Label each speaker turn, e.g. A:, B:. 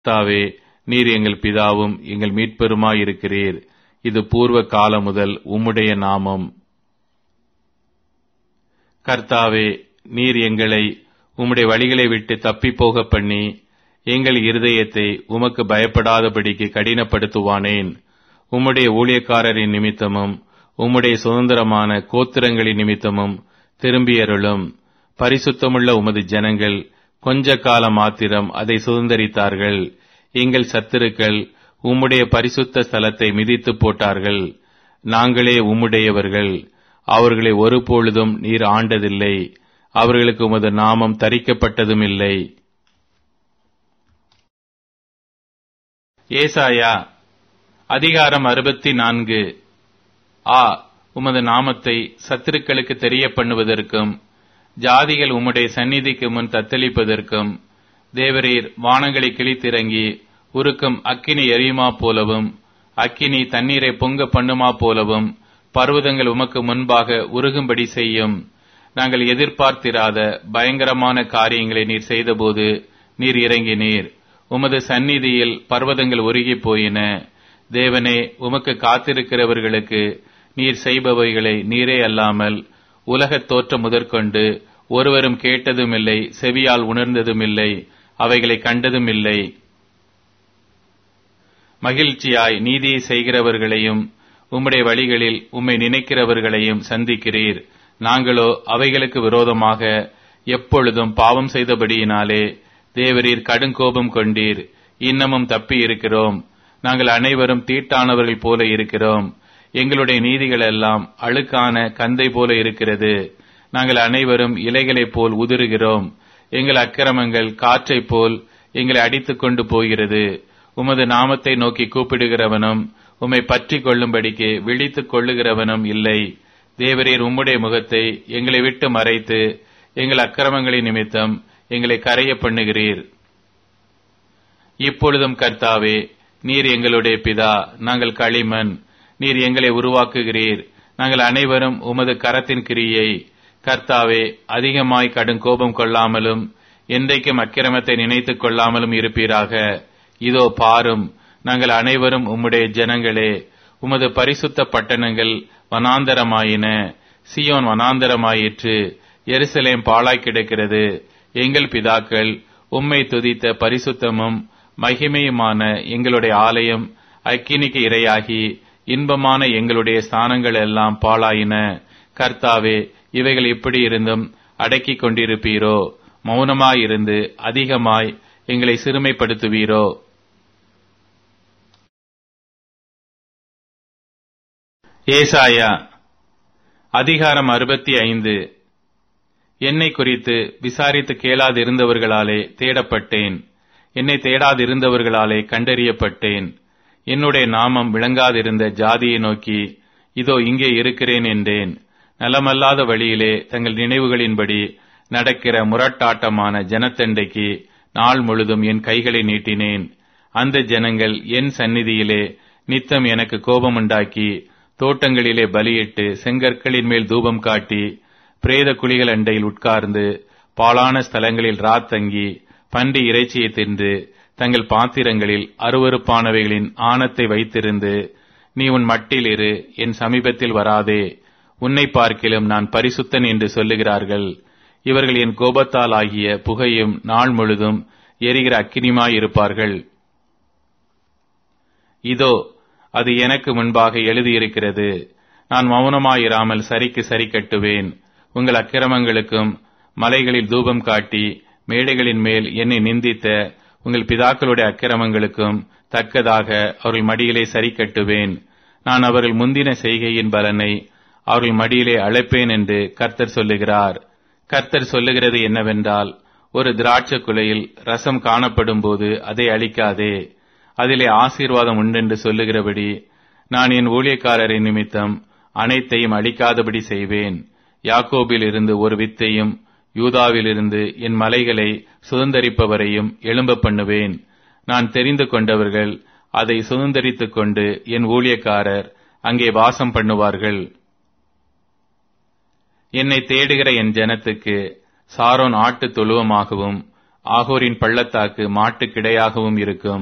A: கர்த்தாவே நீர் எங்கள் பிதாவும் எங்கள் மீட்பெருமாயிருக்கிறீர் இது பூர்வ காலம் முதல் உம்முடைய நாமம் கர்த்தாவே நீர் எங்களை உம்முடைய வழிகளை விட்டு தப்பிப் போக பண்ணி எங்கள் இருதயத்தை உமக்கு பயப்படாதபடிக்கு கடினப்படுத்துவானேன் உம்முடைய ஊழியக்காரரின் நிமித்தமும் உம்முடைய சுதந்திரமான கோத்திரங்களின் நிமித்தமும் திரும்பியருளும் பரிசுத்தமுள்ள உமது ஜனங்கள் கொஞ்ச காலம் மாத்திரம் அதை சுதந்திரித்தார்கள் எங்கள் சத்துருக்கள் உம்முடைய பரிசுத்த ஸ்தலத்தை மிதித்து போட்டார்கள் நாங்களே உம்முடையவர்கள் அவர்களை ஒருபொழுதும் நீர் ஆண்டதில்லை அவர்களுக்கு உமது நாமம் தரிக்கப்பட்டதும் இல்லை ஏசாயா அதிகாரம் அறுபத்தி நான்கு ஆ உமது நாமத்தை சத்துருக்களுக்கு தெரிய பண்ணுவதற்கும் ஜாதிகள் உம்முடைய சந்நிதிக்கு முன் தத்தளிப்பதற்கும் தேவரீர் வானங்களை கிழித்திறங்கி உருக்கும் அக்கினி எரியுமா போலவும் அக்கினி தண்ணீரை பொங்க பண்ணுமா போலவும் பர்வதங்கள் உமக்கு முன்பாக உருகும்படி செய்யும் நாங்கள் எதிர்பார்த்திராத பயங்கரமான காரியங்களை நீர் செய்தபோது நீர் இறங்கினீர் உமது சந்நிதியில் பர்வதங்கள் உருகி போயின தேவனே உமக்கு காத்திருக்கிறவர்களுக்கு நீர் செய்பவைகளை நீரே அல்லாமல் உலகத் தோற்றம் முதற்கொண்டு ஒருவரும் கேட்டதும் இல்லை செவியால் உணர்ந்ததும் இல்லை அவைகளை கண்டதும் இல்லை மகிழ்ச்சியாய் நீதியை செய்கிறவர்களையும் உம்முடைய வழிகளில் உம்மை நினைக்கிறவர்களையும் சந்திக்கிறீர் நாங்களோ அவைகளுக்கு விரோதமாக எப்பொழுதும் பாவம் செய்தபடியினாலே தேவரீர் கடுங்கோபம் கொண்டீர் இன்னமும் தப்பி இருக்கிறோம் நாங்கள் அனைவரும் தீட்டானவர்கள் போல இருக்கிறோம் எங்களுடைய நீதிகள் எல்லாம் அழுக்கான கந்தை போல இருக்கிறது நாங்கள் அனைவரும் இலைகளைப் போல் உதிருகிறோம் எங்கள் அக்கிரமங்கள் காற்றைப் போல் எங்களை அடித்துக் கொண்டு போகிறது உமது நாமத்தை நோக்கி கூப்பிடுகிறவனும் உம்மை பற்றி கொள்ளும்படிக்கு விழித்துக் கொள்ளுகிறவனும் இல்லை தேவரீர் உம்முடைய முகத்தை எங்களை விட்டு மறைத்து எங்கள் அக்கிரமங்களின் நிமித்தம் எங்களை கரைய பண்ணுகிறீர் இப்பொழுதும் கர்த்தாவே நீர் எங்களுடைய பிதா நாங்கள் களிமண் நீர் எங்களை உருவாக்குகிறீர் நாங்கள் அனைவரும் உமது கரத்தின் கிரியை கர்த்தாவே அதிகமாய் கடும் கோபம் கொள்ளாமலும் என்றைக்கும் அக்கிரமத்தை நினைத்துக் கொள்ளாமலும் இருப்பீராக இதோ பாரும் நாங்கள் அனைவரும் உம்முடைய ஜனங்களே உமது பரிசுத்த பட்டணங்கள் வனாந்தரமாயின சியோன் வனாந்தரமாயிற்று எருசலேம் பாழாய் கிடக்கிறது எங்கள் பிதாக்கள் உம்மை துதித்த பரிசுத்தமும் மகிமையுமான எங்களுடைய ஆலயம் அக்கினிக்கு இரையாகி இன்பமான எங்களுடைய ஸ்தானங்கள் எல்லாம் பாழாயின கர்த்தாவே இவைகள் இப்படி இருந்தும் அடக்கிக் கொண்டிருப்பீரோ மௌனமாயிருந்து அதிகமாய் எங்களை சிறுமைப்படுத்துவீரோ ஏசாயா அதிகாரம் அறுபத்தி ஐந்து என்னை குறித்து விசாரித்து கேளாதிருந்தவர்களாலே தேடப்பட்டேன் என்னை தேடாதிருந்தவர்களாலே கண்டறியப்பட்டேன் என்னுடைய நாமம் விளங்காதிருந்த ஜாதியை நோக்கி இதோ இங்கே இருக்கிறேன் என்றேன் நலமல்லாத வழியிலே தங்கள் நினைவுகளின்படி நடக்கிற முரட்டாட்டமான ஜனத்தண்டைக்கு நாள் முழுதும் என் கைகளை நீட்டினேன் அந்த ஜனங்கள் என் சந்நிதியிலே நித்தம் எனக்கு கோபமுண்டாக்கி தோட்டங்களிலே பலியிட்டு செங்கற்களின் மேல் தூபம் காட்டி பிரேத குழிகள் அண்டையில் உட்கார்ந்து பாலான ஸ்தலங்களில் ராத்தங்கி பன்றி இறைச்சியை தின்று தங்கள் பாத்திரங்களில் அருவறுப்பானவைகளின் ஆணத்தை வைத்திருந்து நீ உன் மட்டில் இரு என் சமீபத்தில் வராதே உன்னை பார்க்கிலும் நான் பரிசுத்தன் என்று சொல்லுகிறார்கள் இவர்கள் என் கோபத்தால் ஆகிய புகையும் நாள் முழுதும் எரிகிற அக்கினிமாயிருப்பார்கள் இதோ அது எனக்கு முன்பாக எழுதியிருக்கிறது நான் மௌனமாயிராமல் சரிக்கு சரி கட்டுவேன் உங்கள் அக்கிரமங்களுக்கும் மலைகளில் தூபம் காட்டி மேடைகளின் மேல் என்னை நிந்தித்த உங்கள் பிதாக்களுடைய அக்கிரமங்களுக்கும் தக்கதாக அவர்கள் மடியிலே சரி கட்டுவேன் நான் அவர்கள் முந்தின செய்கையின் பலனை அவர்கள் மடியிலே அழைப்பேன் என்று கர்த்தர் சொல்லுகிறார் கர்த்தர் சொல்லுகிறது என்னவென்றால் ஒரு திராட்சை குலையில் ரசம் காணப்படும் போது அதை அழிக்காதே அதிலே ஆசீர்வாதம் உண்டென்று சொல்லுகிறபடி நான் என் ஊழியக்காரரின் நிமித்தம் அனைத்தையும் அழிக்காதபடி செய்வேன் யாக்கோபில் இருந்து ஒரு வித்தையும் யூதாவிலிருந்து என் மலைகளை சுதந்தரிப்பவரையும் எழும்ப பண்ணுவேன் நான் தெரிந்து கொண்டவர்கள் அதை சுதந்தரித்துக் கொண்டு என் ஊழியக்காரர் அங்கே வாசம் பண்ணுவார்கள் என்னை தேடுகிற என் ஜனத்துக்கு சாரோன் ஆட்டு தொழுவமாகவும் ஆகோரின் பள்ளத்தாக்கு மாட்டுக்கிடையாகவும் இருக்கும்